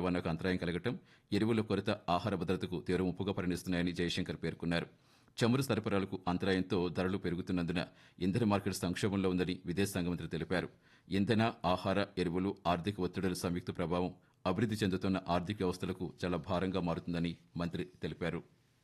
రవాణాకు అంతరాయం కలగటం ఎరువుల కొరత ఆహార భద్రతకు తీవ్ర ముప్పుగా పరిణిస్తున్నాయని జయశంకర్ పేర్కొన్నారు చమురు సరఫరాలకు అంతరాయంతో ధరలు పెరుగుతున్నందున ఇంధన మార్కెట్ సంక్షోభంలో ఉందని విదేశాంగ మంత్రి తెలిపారు ఇంధన ఆహార ఎరువులు ఆర్థిక ఒత్తిడుల సంయుక్త ప్రభావం అభివృద్ధి చెందుతున్న ఆర్థిక వ్యవస్థలకు చాలా భారంగా మారుతుందని మంత్రి తెలిపారు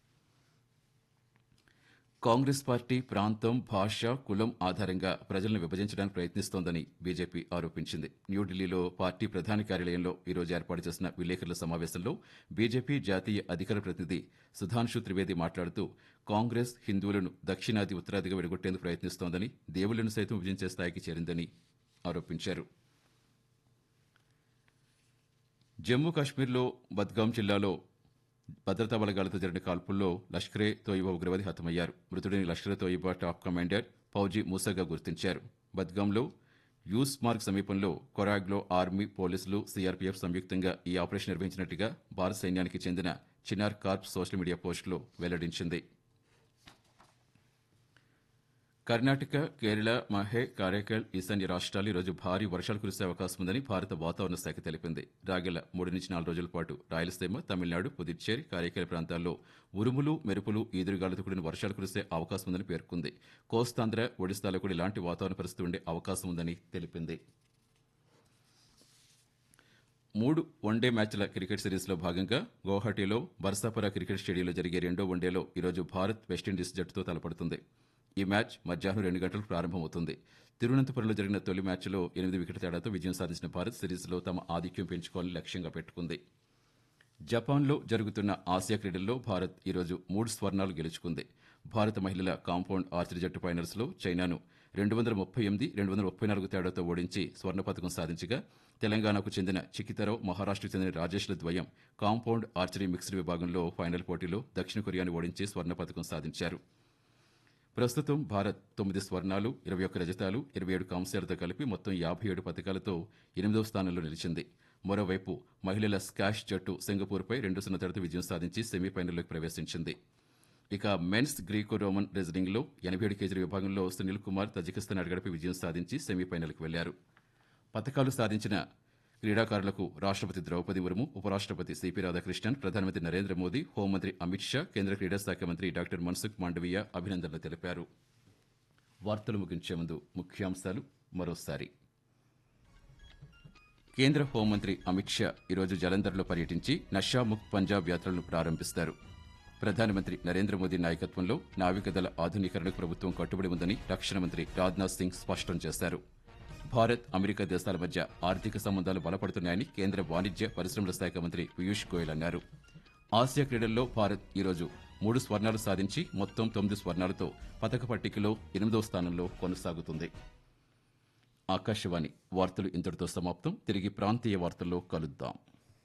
కాంగ్రెస్ పార్టీ ప్రాంతం భాష కులం ఆధారంగా ప్రజలను విభజించడానికి ప్రయత్నిస్తోందని బీజేపీ ఆరోపించింది న్యూఢిల్లీలో పార్టీ ప్రధాన కార్యాలయంలో ఈరోజు ఏర్పాటు చేసిన విలేకరుల సమావేశంలో బీజేపీ జాతీయ అధికార ప్రతినిధి సుధాంశు త్రివేది మాట్లాడుతూ కాంగ్రెస్ హిందువులను దక్షిణాది ఉత్తరాదిగా విడగొట్టేందుకు ప్రయత్నిస్తోందని దేవుళ్లను సైతం విభజించే స్థాయికి చేరిందని ఆరోపించారు జమ్మూ కాశ్మీర్లో బద్గాం జిల్లాలో భద్రతా బలగాలతో జరిగిన కాల్పుల్లో లష్కరే తోయిబా ఉగ్రవాది హతమయ్యారు మృతుడిని లష్కరే తోయిబా టాప్ కమాండర్ ఫౌజీ మూసాగా గుర్తించారు బద్గాంలో యూస్ మార్గ్ సమీపంలో కొరాగ్లో ఆర్మీ పోలీసులు సీఆర్పీఎఫ్ సంయుక్తంగా ఈ ఆపరేషన్ నిర్వహించినట్టుగా భారత సైన్యానికి చెందిన చినార్ కార్ప్ సోషల్ మీడియా పోస్టులో వెల్లడించింది కర్ణాటక కేరళ మహే కారైకల్ ఈశాన్య రాష్ట్రాలు ఈరోజు భారీ వర్షాలు కురిసే అవకాశం ఉందని భారత వాతావరణ శాఖ తెలిపింది రాగల మూడు నుంచి నాలుగు రోజుల పాటు రాయలసీమ తమిళనాడు పుదుచ్చేరి కారైకల్ ప్రాంతాల్లో ఉరుములు మెరుపులు ఈదురుగాలతో కూడిన వర్షాలు కురిసే అవకాశం ఉందని పేర్కొంది కోస్తాంధ్ర ఒడిశాలో కూడా ఇలాంటి వాతావరణ పరిస్థితి ఉండే అవకాశం ఉందని తెలిపింది మూడు వన్డే మ్యాచ్ల క్రికెట్ సిరీస్లో భాగంగా గౌహటిలో బర్సాపుర క్రికెట్ స్టేడియంలో జరిగే రెండో వన్డేలో ఈరోజు భారత్ వెస్టిండీస్ జట్టుతో తలపడుతుంది ఈ మ్యాచ్ మధ్యాహ్నం రెండు గంటలకు ప్రారంభమవుతుంది తిరువనంతపురంలో జరిగిన తొలి మ్యాచ్లో ఎనిమిది వికెట్ తేడాతో విజయం సాధించిన భారత్ సిరీస్లో తమ ఆధిక్యం పెంచుకోవాలని లక్ష్యంగా పెట్టుకుంది జపాన్లో జరుగుతున్న ఆసియా క్రీడల్లో భారత్ ఈరోజు మూడు స్వర్ణాలు గెలుచుకుంది భారత మహిళల కాంపౌండ్ ఆర్చరీ జట్టు ఫైనల్స్లో చైనాను రెండు వందల ముప్పై ఎనిమిది రెండు వందల ముప్పై నాలుగు తేడాతో ఓడించి స్వర్ణ పథకం సాధించగా తెలంగాణకు చెందిన చికితరావు మహారాష్ట్రకు చెందిన రాజేష్ల ద్వయం కాంపౌండ్ ఆర్చరీ మిక్స్డ్ విభాగంలో ఫైనల్ పోటీలో దక్షిణ కొరియాను ఓడించి స్వర్ణ పథకం సాధించారు ప్రస్తుతం భారత్ తొమ్మిది స్వర్ణాలు ఇరవై ఒక్క రజతాలు ఇరవై ఏడు కాంస్యాలతో కలిపి మొత్తం యాభై ఏడు పథకాలతో ఎనిమిదో స్థానంలో నిలిచింది మరోవైపు మహిళల స్కాష్ జట్టు సింగపూర్పై రెండు సున్నా తేడాతో విజయం సాధించి సెమీఫైనల్లోకి ప్రవేశించింది ఇక మెన్స్ గ్రీకో రోమన్ రెజ్లింగ్లో ఎనభై ఏడు కేజీల విభాగంలో సునీల్ కుమార్ తజికిస్తాన్ అడగడపై విజయం సాధించి సెమీఫైనల్కి వెళ్లారు పథకాలు సాధించిన క్రీడాకారులకు రాష్ట్రపతి ద్రౌపది ముర్ము ఉపరాష్ట్రపతి సిపి రాధాకృష్ణన్ ప్రధానమంత్రి నరేంద్ర మోదీ హోంమంత్రి అమిత్ షా కేంద్ర క్రీడా శాఖ మంత్రి డాక్టర్ మన్సుఖ్ మాండవీయ అభినందనలు తెలిపారు వార్తలు ముగించే ముందు ముఖ్యాంశాలు మరోసారి కేంద్ర హోంమంత్రి అమిత్ షా ఈరోజు జలంధర్లో పర్యటించి నషాముక్ పంజాబ్ యాత్రలను ప్రారంభిస్తారు ప్రధానమంత్రి నరేంద్ర మోదీ నాయకత్వంలో నావికదళ ఆధునీకరణకు ప్రభుత్వం కట్టుబడి ఉందని రక్షణ మంత్రి రాజ్నాథ్ సింగ్ స్పష్టం చేశారు భారత్ అమెరికా దేశాల మధ్య ఆర్థిక సంబంధాలు బలపడుతున్నాయని కేంద్ర వాణిజ్య పరిశ్రమల శాఖ మంత్రి పీయూష్ గోయల్ అన్నారు ఆసియా క్రీడల్లో భారత్ ఈరోజు మూడు స్వర్ణాలు సాధించి మొత్తం తొమ్మిది స్వర్ణాలతో పథక పట్టికలో ఎనిమిదవ స్థానంలో కొనసాగుతుంది ఆకాశవాణి వార్తలు ఇంతటితో సమాప్తం తిరిగి ప్రాంతీయ వార్తల్లో కలుద్దాం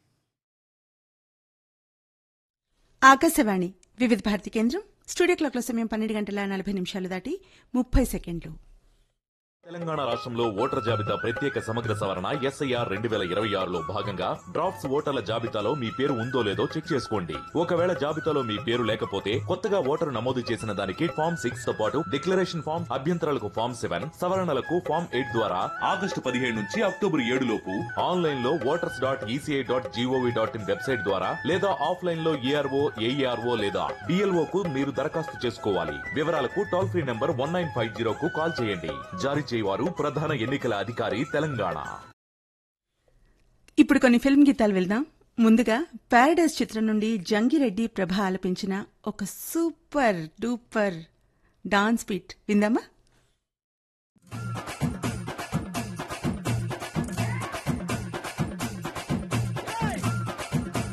ఆకాశవాణి వివిధ భారతి కేంద్రం స్టూడియో క్లాక్ల సమయం పన్నెండు గంటల నలభై నిమిషాలు దాటి ముప్పై సెకండ్లు తెలంగాణ రాష్ట్రంలో ఓటర్ల జాబితా ప్రత్యేక సమగ్ర సవరణ ఎస్ఐఆర్ రెండు వేల ఇరవై ఆరులో భాగంగా డ్రాఫ్ట్స్ ఓటర్ల జాబితాలో మీ పేరు ఉందో లేదో చెక్ చేసుకోండి ఒకవేళ జాబితాలో మీ పేరు లేకపోతే కొత్తగా ఓటరు నమోదు చేసిన దానికి ఫామ్ సిక్స్ తో పాటు డిక్లరేషన్ ఫామ్ అభ్యంతరాలకు ఫామ్ సెవెన్ సవరణలకు ఫామ్ ఎయిట్ ద్వారా ఆగస్టు పదిహేడు నుంచి అక్టోబర్ ఏడు లోపు ఆన్లైన్ లో voters dot ECI dot GOV dot in website ద్వారా లేదా ఆఫ్లైన్ లో ఏఆర్ఓ ఏఈఆర్ఓ లేదా డిఎల్ఓ కు మీరు దరఖాస్తు చేసుకోవాలి వివరాలకు toll free number one nine five zero కు కాల్ చేయండి జారీ చేయవారు ప్రధాన ఎన్నికల అధికారి తెలంగాణ ఇప్పుడు కొన్ని ఫిల్మ్ గీతాలు వెళ్దాం ముందుగా పారడైజ్ చిత్రం నుండి జంగిరెడ్డి ప్రభ ఆలపించిన ఒక సూపర్ డూపర్ డాన్స్ బీట్ విందామా